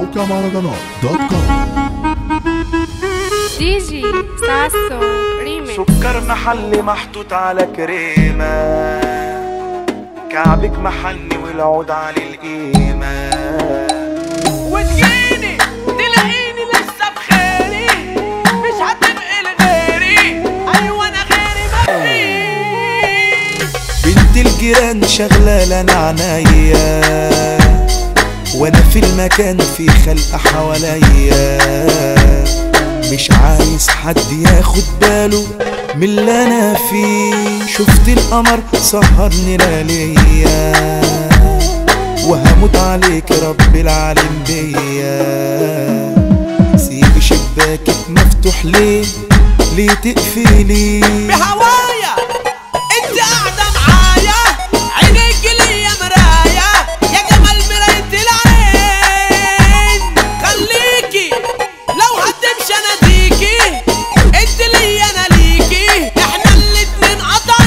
موقع مهرجانات دوت كوم دي جي ساسو ريميكس سكر محلي محطوط على كريمة كعبك محني والعود على القيمة وتجيني تلاقيني لسه بخيري مش هتبقي لغيري ايوه انا غيري مفيش بنت الجيران شغلة لنا عنايا وانا في المكان في خلق حواليا مش عايز حد ياخد باله من اللي انا فيه شفت القمر سهرني لياليا وهموت عليك رب العالم بيا سيب شباكك مفتوح ليه ليه تقفلي بهوايا انت قاعده معايا عينيك ليا مرايه يا جمال مرايه العين خليكي لو هتمشي اناديكي انت ليا انا ليكي احنا الاتنين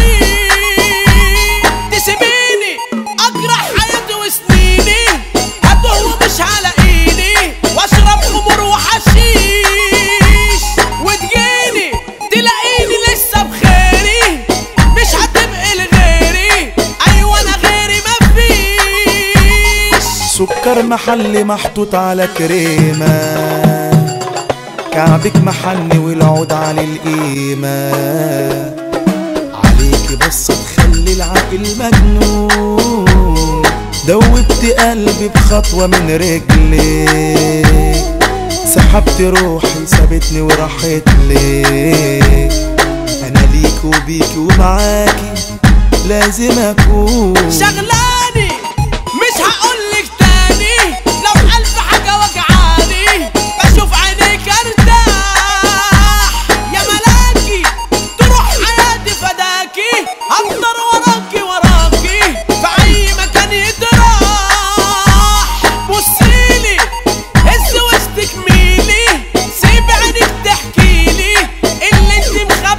قطعين تسيبيني اجرح حياتي وسنيني هتوه مش هلاقيني واشرب خمور وحشيش وتجيني تلاقيني لسه بخيري مش هتبقي لغيري ايوه انا غيري مفيش سكر محلي محطوط على كريمة كعبك محني والعود على القيمة عليكي بس تخلي العقل مجنون دوبت قلبي بخطوة من رجلك سحبت روحي سابتني وراحت لك انا ليك وبيكي ومعاكي لازم اكون شغلاني مش هقولك تاني لو ألف حاجة وجعاني بشوف عينيك ارتاح يا ملاكي تروح حياتي فداكي هفضل وراكي وراكي في أي مكان يتراح بصيلي هز وشك ميلي سيب عينك تحكيلي اللي انت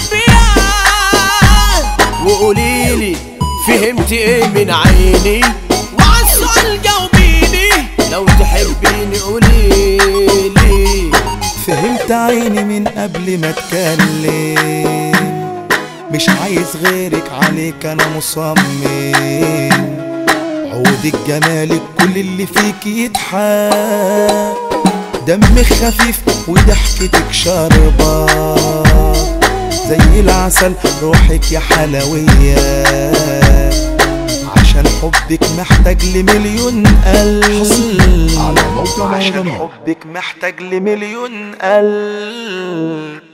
مخبياه وقوليلي فهمتي ايه من عيني وعلى السؤال جاوبيني لو تحبيني قوليلي فهمت عيني من قبل ما اتكلم مش عايز غيرك عليك انا مصمم عودك جمالك كل اللي فيك يضحك دمك خفيف وضحكتك شاربة زي العسل روحك يا حلوية عشان حبك محتاج لمليون قلب على موقع عشان مهرجانات حبك محتاج لمليون قلب